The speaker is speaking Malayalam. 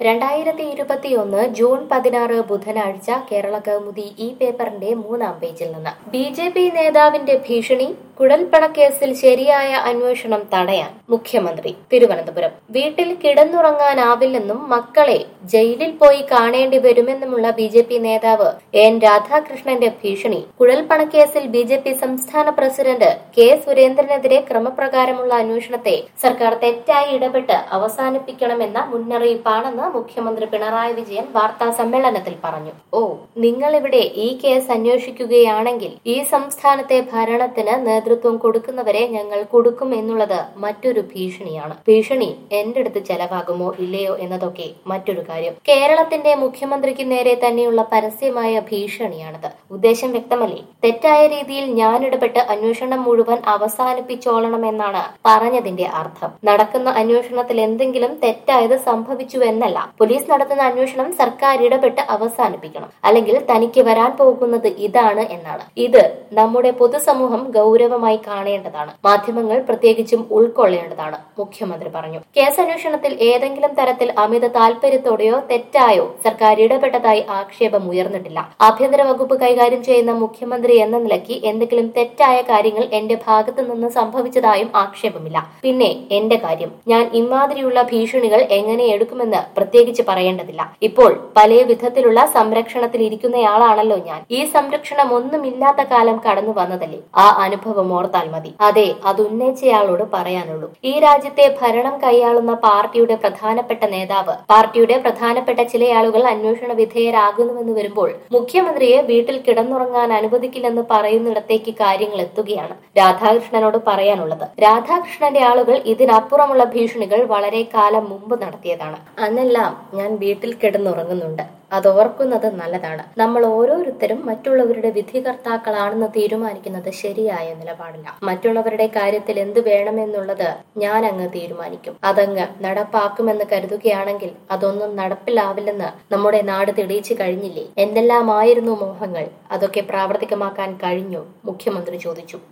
രണ്ടായിരത്തി ഇരുപത്തിയൊന്ന് ജൂൺ പതിനാറ് ബുധനാഴ്ച കേരള കൗമുദി ഈ പേപ്പറിന്റെ മൂന്നാം പേജിൽ നിന്ന് ബി ജെ പി നേതാവിന്റെ ഭീഷണി കുഴൽപ്പണക്കേസിൽ ശരിയായ അന്വേഷണം തടയാൻ മുഖ്യമന്ത്രി തിരുവനന്തപുരം വീട്ടിൽ കിടന്നുറങ്ങാനാവില്ലെന്നും മക്കളെ ജയിലിൽ പോയി കാണേണ്ടി വരുമെന്നുമുള്ള ബി ജെ പി നേതാവ് എൻ രാധാകൃഷ്ണന്റെ ഭീഷണി കുഴൽപ്പണക്കേസിൽ ബി ജെ പി സംസ്ഥാന പ്രസിഡന്റ് കെ സുരേന്ദ്രനെതിരെ ക്രമപ്രകാരമുള്ള അന്വേഷണത്തെ സർക്കാർ തെറ്റായി ഇടപെട്ട് അവസാനിപ്പിക്കണമെന്ന മുന്നറിയിപ്പാണെന്ന് മുഖ്യമന്ത്രി പിണറായി വിജയൻ വാർത്താ സമ്മേളനത്തിൽ പറഞ്ഞു ഓ നിങ്ങളിവിടെ ഈ കേസ് അന്വേഷിക്കുകയാണെങ്കിൽ ഈ സംസ്ഥാനത്തെ ഭരണത്തിന് നേതൃത്വം കൊടുക്കുന്നവരെ ഞങ്ങൾ കൊടുക്കും എന്നുള്ളത് മറ്റൊരു ഭീഷണിയാണ് ഭീഷണി എന്റെ അടുത്ത് ചെലവാകുമോ ഇല്ലയോ എന്നതൊക്കെ മറ്റൊരു കാര്യം കേരളത്തിന്റെ മുഖ്യമന്ത്രിക്ക് നേരെ തന്നെയുള്ള പരസ്യമായ ഭീഷണിയാണിത് ഉദ്ദേശം വ്യക്തമല്ലേ തെറ്റായ രീതിയിൽ ഞാൻ ഇടപെട്ട് അന്വേഷണം മുഴുവൻ അവസാനിപ്പിച്ചോളണമെന്നാണ് പറഞ്ഞതിന്റെ അർത്ഥം നടക്കുന്ന അന്വേഷണത്തിൽ എന്തെങ്കിലും തെറ്റായത് സംഭവിച്ചു എന്നല്ല പോലീസ് നടത്തുന്ന അന്വേഷണം സർക്കാർ ഇടപെട്ട് അവസാനിപ്പിക്കണം അല്ലെങ്കിൽ തനിക്ക് വരാൻ പോകുന്നത് ഇതാണ് എന്നാണ് ഇത് നമ്മുടെ പൊതുസമൂഹം ഗൗരവമായി കാണേണ്ടതാണ് മാധ്യമങ്ങൾ പ്രത്യേകിച്ചും ഉൾക്കൊള്ളേണ്ടതാണ് മുഖ്യമന്ത്രി പറഞ്ഞു കേസ് അന്വേഷണത്തിൽ ഏതെങ്കിലും തരത്തിൽ അമിത താൽപര്യത്തോടെയോ തെറ്റായോ സർക്കാർ ഇടപെട്ടതായി ആക്ഷേപം ഉയർന്നിട്ടില്ല ആഭ്യന്തര വകുപ്പ് കൈകാര്യം ചെയ്യുന്ന മുഖ്യമന്ത്രി എന്ന നിലയ്ക്ക് എന്തെങ്കിലും തെറ്റായ കാര്യങ്ങൾ എന്റെ ഭാഗത്തു നിന്ന് സംഭവിച്ചതായും ആക്ഷേപമില്ല പിന്നെ എന്റെ കാര്യം ഞാൻ ഇമാതിരിയുള്ള ഭീഷണികൾ എങ്ങനെ എടുക്കുമെന്ന് പ്രത്യേകിച്ച് പറയേണ്ടതില്ല ഇപ്പോൾ പല വിധത്തിലുള്ള സംരക്ഷണത്തിൽ ഇരിക്കുന്നയാളാണല്ലോ ഞാൻ ഈ സംരക്ഷണം ഒന്നുമില്ലാത്ത കാലം കടന്നു വന്നതല്ലേ ആ അനുഭവം ഓർത്താൽ മതി അതെ അത് ഉന്നയിച്ചയാളോട് പറയാനുള്ളൂ ഈ രാജ്യത്തെ ഭരണം കൈയാളുന്ന പാർട്ടിയുടെ പ്രധാനപ്പെട്ട നേതാവ് പാർട്ടിയുടെ പ്രധാനപ്പെട്ട ചില ആളുകൾ അന്വേഷണ വിധേയരാകുന്നുവെന്ന് വരുമ്പോൾ മുഖ്യമന്ത്രിയെ വീട്ടിൽ കിടന്നുറങ്ങാൻ അനുവദിക്കില്ലെന്ന് പറയുന്നിടത്തേക്ക് കാര്യങ്ങൾ എത്തുകയാണ് രാധാകൃഷ്ണനോട് പറയാനുള്ളത് രാധാകൃഷ്ണന്റെ ആളുകൾ ഇതിനപ്പുറമുള്ള ഭീഷണികൾ വളരെ കാലം മുമ്പ് നടത്തിയതാണ് അന്നെല്ലാം ഞാൻ വീട്ടിൽ കിടന്നുറങ്ങുന്നുണ്ട് അത് ഓർക്കുന്നത് നല്ലതാണ് നമ്മൾ ഓരോരുത്തരും മറ്റുള്ളവരുടെ വിധികർത്താക്കളാണെന്ന് തീരുമാനിക്കുന്നത് ശരിയായ നിലപാടില്ല മറ്റുള്ളവരുടെ കാര്യത്തിൽ എന്ത് വേണമെന്നുള്ളത് ഞാൻ അങ്ങ് തീരുമാനിക്കും അതങ്ങ് നടപ്പാക്കുമെന്ന് കരുതുകയാണെങ്കിൽ അതൊന്നും നടപ്പിലാവില്ലെന്ന് നമ്മുടെ നാട് തെളിയിച്ചു കഴിഞ്ഞില്ലേ എന്തെല്ലാമായിരുന്നു മോഹങ്ങൾ അതൊക്കെ പ്രാവർത്തികമാക്കാൻ കഴിഞ്ഞു മുഖ്യമന്ത്രി ചോദിച്ചു